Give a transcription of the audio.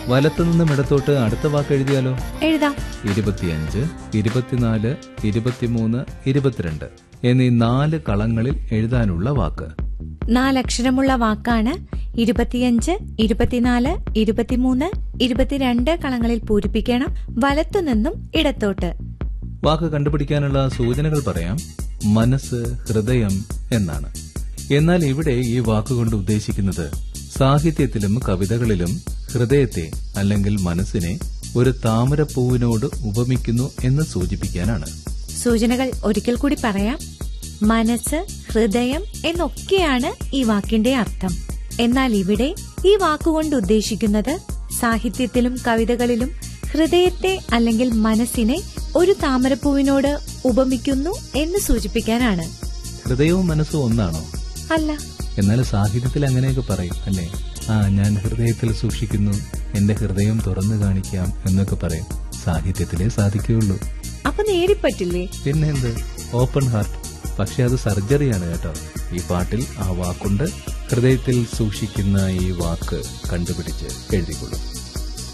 വലത്തു നിന്നും ഇടത്തോട്ട് അടുത്ത വാക്ക് എഴുതിയാലോ എഴുതാം ഇരുപത്തിയഞ്ച് ഇരുപത്തിനാല് ഇരുപത്തിമൂന്ന് ഇരുപത്തിരണ്ട് എന്നീ നാല് കളങ്ങളിൽ എഴുതാനുള്ള വാക്ക് നാലക്ഷരമുള്ള വാക്കാണ് ഇരുപത്തിയഞ്ച് ഇരുപത്തിനാല് ഇരുപത്തിമൂന്ന് ഇരുപത്തിരണ്ട് കളങ്ങളിൽ പൂരിപ്പിക്കണം വലത്തുനിന്നും ഇടത്തോട്ട് വാക്ക് കണ്ടുപിടിക്കാനുള്ള സൂചനകൾ പറയാം മനസ്സ് ഹൃദയം എന്നാണ് എന്നാൽ ഇവിടെ ഈ വാക്കുകൊണ്ട് ഉദ്ദേശിക്കുന്നത് സാഹിത്യത്തിലും കവിതകളിലും ഹൃദയത്തെ അല്ലെങ്കിൽ മനസ്സിനെ ഒരു താമരപ്പൂവിനോട് ഉപമിക്കുന്നു എന്ന് സൂചിപ്പിക്കാനാണ് സൂചനകൾ ഒരിക്കൽ കൂടി പറയാം മനസ്സ് ഹൃദയം എന്നൊക്കെയാണ് ഈ വാക്കിന്റെ അർത്ഥം എന്നാൽ ഇവിടെ ഈ വാക്കുകൊണ്ട് ഉദ്ദേശിക്കുന്നത് സാഹിത്യത്തിലും കവിതകളിലും ഹൃദയത്തെ അല്ലെങ്കിൽ മനസ്സിനെ ഒരു താമരപ്പൂവിനോട് ഉപമിക്കുന്നു എന്ന് സൂചിപ്പിക്കാനാണ് ഹൃദയവും മനസ്സും ഒന്നാണോ അല്ല എന്നാൽ സാഹിത്യത്തിൽ അങ്ങനെയൊക്കെ പറയും അല്ലേ ആ ഞാൻ ഹൃദയത്തിൽ സൂക്ഷിക്കുന്നു എന്റെ ഹൃദയം തുറന്നു കാണിക്കാം എന്നൊക്കെ പറയും സാഹിത്യത്തിലേ സാധിക്കുകയുള്ളൂ അപ്പൊ നേടിപ്പറ്റില്ലേ പിന്നെന്ത് ഓപ്പൺ ഹാർട്ട് പക്ഷെ അത് സർജറിയാണ് കേട്ടോ ഈ പാട്ടിൽ ആ വാക്കുണ്ട് ഹൃദയത്തിൽ സൂക്ഷിക്കുന്ന ഈ വാക്ക് കണ്ടുപിടിച്ച് എഴുതിക്കൊള്ളും